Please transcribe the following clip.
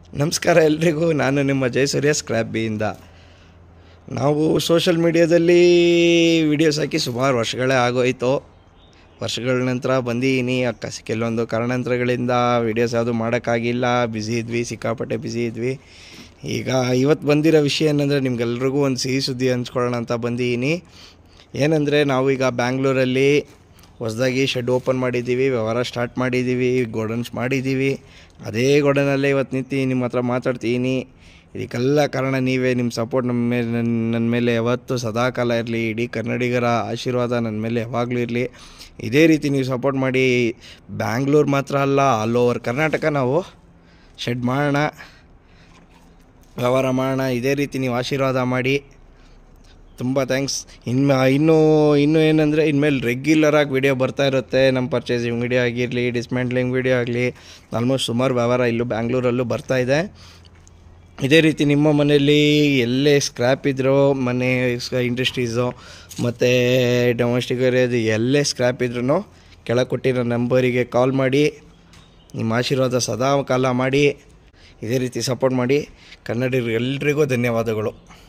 ನಮಸ್ಕಾರ ಎಲ್ರಿಗೂ ನಾನು ನಿಮ್ಮ ಜಯಸೂರ್ಯ ಸ್ಕ್ರ್ಯಾಪ್ ಬಿಯಿಂದ ನಾವು ಸೋಷಲ್ ಮೀಡ್ಯಾದಲ್ಲಿ ವಿಡಿಯೋಸ್ ಹಾಕಿ ಸುಮಾರು ವರ್ಷಗಳೇ ಆಗೋಯ್ತು ವರ್ಷಗಳ ನಂತರ ಬಂದಿದ್ದೀನಿ ಅಕ್ಕ ಕೆಲವೊಂದು ಕಾರಣಾಂತರಗಳಿಂದ ವಿಡಿಯೋಸ್ ಯಾವುದು ಮಾಡೋಕ್ಕಾಗಿಲ್ಲ ಬ್ಯುಸಿ ಇದ್ವಿ ಸಿಕ್ಕಾಪಟ್ಟೆ ಬ್ಯುಸಿ ಇದ್ವಿ ಈಗ ಇವತ್ತು ಬಂದಿರೋ ವಿಷಯ ಏನಂದರೆ ನಿಮ್ಗೆಲ್ರಿಗೂ ಒಂದು ಸಿಹಿ ಸುದ್ದಿ ಹಂಚ್ಕೊಳ್ಳೋಣ ಅಂತ ಬಂದಿದ್ದೀನಿ ಏನಂದರೆ ನಾವು ಈಗ ಬ್ಯಾಂಗ್ಳೂರಲ್ಲಿ ಹೊಸದಾಗಿ ಶೆಡ್ ಓಪನ್ ಮಾಡಿದ್ದೀವಿ ವ್ಯವಹಾರ ಸ್ಟಾರ್ಟ್ ಮಾಡಿದ್ದೀವಿ ಗೋಡನ್ಸ್ ಮಾಡಿದ್ದೀವಿ ಅದೇ ಗೋಡನಲ್ಲೇ ಇವತ್ತು ನಿಂತು ನಿಮ್ಮ ಹತ್ರ ಮಾತಾಡ್ತೀನಿ ಇದಕ್ಕೆಲ್ಲ ಕಾರಣ ನೀವೇ ನಿಮ್ಮ ಸಪೋರ್ಟ್ ನಮ್ಮ ಮೇಲೆ ನನ್ನ ನನ್ನ ಮೇಲೆ ಯಾವತ್ತೂ ಸದಾಕಾಲ ಇರಲಿ ಇಡೀ ಕನ್ನಡಿಗರ ಆಶೀರ್ವಾದ ನನ್ನ ಮೇಲೆ ಯಾವಾಗಲೂ ಇರಲಿ ಇದೇ ರೀತಿ ನೀವು ಸಪೋರ್ಟ್ ಮಾಡಿ ಬ್ಯಾಂಗ್ಳೂರು ಮಾತ್ರ ಅಲ್ಲ ಆಲ್ ಓವರ್ ಕರ್ನಾಟಕ ನಾವು ಶೆಡ್ ಮಾಡೋಣ ವ್ಯವಹಾರ ಮಾಡೋಣ ಇದೇ ರೀತಿ ನೀವು ಆಶೀರ್ವಾದ ಮಾಡಿ ತುಂಬ ಥ್ಯಾಂಕ್ಸ್ ಇನ್ನು ಇನ್ನೂ ಇನ್ನೂ ಏನಂದರೆ ಇನ್ಮೇಲೆ ರೆಗ್ಯುಲರಾಗಿ ವಿಡಿಯೋ ಬರ್ತಾ ಇರುತ್ತೆ ನಮ್ಮ ಪರ್ಚೇಸಿಂಗ್ ವಿಡಿಯೋ ಆಗಿರಲಿ ಡಿಸ್ಮ್ಯಾಂಟ್ಲಿಂಗ್ ವಿಡಿಯೋ ಆಗಲಿ ಆಲ್ಮೋಸ್ಟ್ ಸುಮಾರು ವ್ಯವಹಾರ ಇಲ್ಲೂ ಬ್ಯಾಂಗ್ಳೂರಲ್ಲೂ ಬರ್ತಾ ಇದೆ ಇದೇ ರೀತಿ ನಿಮ್ಮ ಮನೆಯಲ್ಲಿ ಎಲ್ಲೇ ಸ್ಕ್ರ್ಯಾಪ್ ಇದ್ರೋ ಮನೆ ಇಂಡಸ್ಟ್ರೀಸು ಮತ್ತು ಡೊಮೆಸ್ಟಿಕ್ ಏರಿಯಾದು ಎಲ್ಲೇ ಸ್ಕ್ರ್ಯಾಪ್ ಇದ್ರೂ ಕೆಳಗೆ ಕೊಟ್ಟಿರೋ ನಂಬರಿಗೆ ಕಾಲ್ ಮಾಡಿ ನಿಮ್ಮ ಆಶೀರ್ವಾದ ಸದಾ ಕಾಲ ಮಾಡಿ ಇದೇ ರೀತಿ ಸಪೋರ್ಟ್ ಮಾಡಿ ಕನ್ನಡಿಗರು ಎಲ್ರಿಗೂ ಧನ್ಯವಾದಗಳು